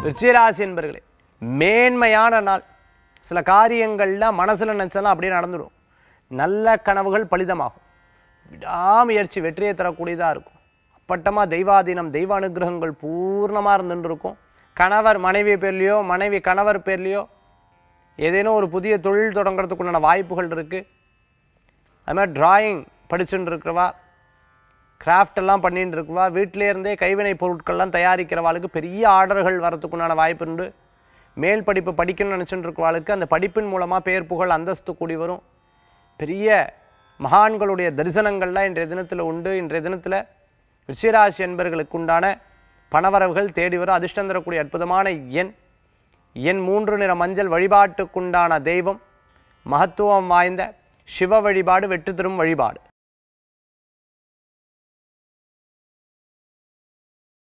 விருச்சிகராசி என்பர்களே மேன்மையான நாள் சில காரியங்களில் மனசில் நினச்சலாம் அப்படியே நடந்துடும் நல்ல கனவுகள் பலிதமாகும் விடாமுயற்சி வெற்றியை தரக்கூடியதாக இருக்கும் அப்பட்டமாக தெய்வாதீனம் தெய்வ அனுகிரகங்கள் பூர்ணமாக இருந்துட்டு இருக்கும் கணவர் மனைவி பேர்லேயோ மனைவி கணவர் பேர்லேயோ ஏதேனும் ஒரு புதிய தொழில் தொடங்குறதுக்குண்டான வாய்ப்புகள் இருக்குது அது மாதிரி டிராயிங் படிச்சுட்டு இருக்கிறவா கிராஃப்ட் எல்லாம் பண்ணிட்டு இருக்கவா வீட்டிலே இருந்தே கைவினை பொருட்கள்லாம் தயாரிக்கிறவாளுக்கு பெரிய ஆர்டர்கள் வரதுக்குண்டான வாய்ப்பு உண்டு மேல் படிப்பு படிக்கணும்னு நினச்சிட்டு இருக்கவாளுக்கு அந்த படிப்பின் மூலமாக பேர் புகழ் அந்தஸ்து கூடி வரும் பெரிய மகான்களுடைய தரிசனங்கள்லாம் இன்றைய தினத்தில் உண்டு இன்றைய தினத்தில் ரிஷிராசி என்பர்களுக்கு உண்டான பணவரவுகள் தேடி வரும் அதிர்ஷ்டம் தரக்கூடிய அற்புதமான எண் எண் மூன்று நிற மஞ்சள் வழிபாட்டுக்குண்டான தெய்வம் மகத்துவம் வாய்ந்த சிவ வழிபாடு வெற்றி தரும் வழிபாடு